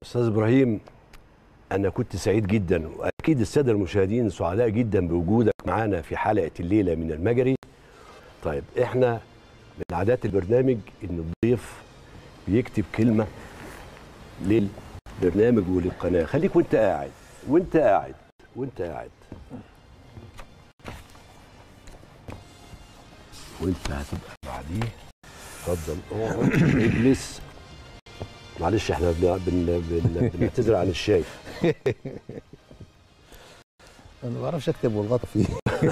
استاذ ابراهيم انا كنت سعيد جدا واكيد الساده المشاهدين سعداء جدا بوجودك معانا في حلقه الليله من المجري طيب احنا من عادات البرنامج ان الضيف بيكتب كلمه للبرنامج وللقناه خليك وانت قاعد وانت قاعد وانت قاعد وانت هتبقى بعديه اتفضل اقعد اجلس معلش احنا بن- بن- بن- بنعتذر عن الشاي انا ما بعرفش اكتب والغلط فيه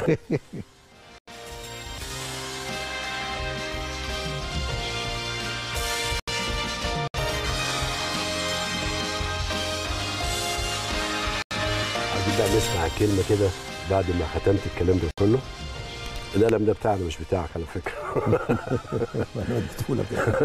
عايزين بقى نسمع كلمه كده بعد ما ختمت الكلام ده كله القلم ده بتاعنا مش بتاعك على فكره انا اديتهولك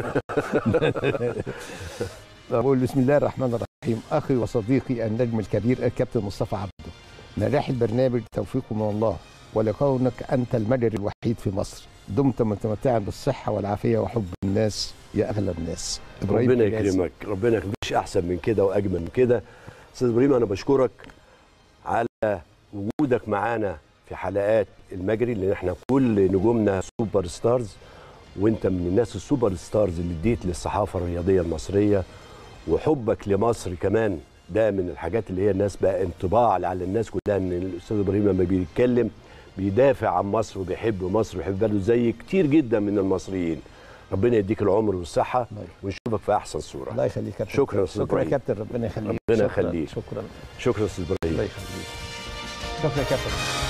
بقول بسم الله الرحمن الرحيم اخي وصديقي النجم الكبير الكابتن مصطفى عبده نجاح البرنامج توفيق من الله ولكونك انت المجري الوحيد في مصر دمت متمتعا بالصحه والعافيه وحب الناس يا اغلى الناس ربنا حجازي. يكرمك ربنا يكرمك مفيش احسن من كده واجمل من كده استاذ ابراهيم انا بشكرك على وجودك معانا في حلقات المجري لان احنا كل نجومنا سوبر ستارز وانت من الناس السوبر ستارز اللي اديت للصحافه الرياضيه المصريه وحبك لمصر كمان ده من الحاجات اللي هي الناس بقى انطباع على الناس كلها ان الاستاذ ابراهيم لما بيتكلم بيدافع عن مصر وبيحب مصر وبيحب بلده زي كتير جدا من المصريين ربنا يديك العمر والصحه الله ونشوفك في احسن صوره الله يخليك يا كابتن شكرا يا أستاذ شكرا يا إبراهيم. كابتن ربنا يخليك ربنا شكراً، يخليك. شكرا شكرا استاذ ابراهيم الله يخليك شكرا يا كابتن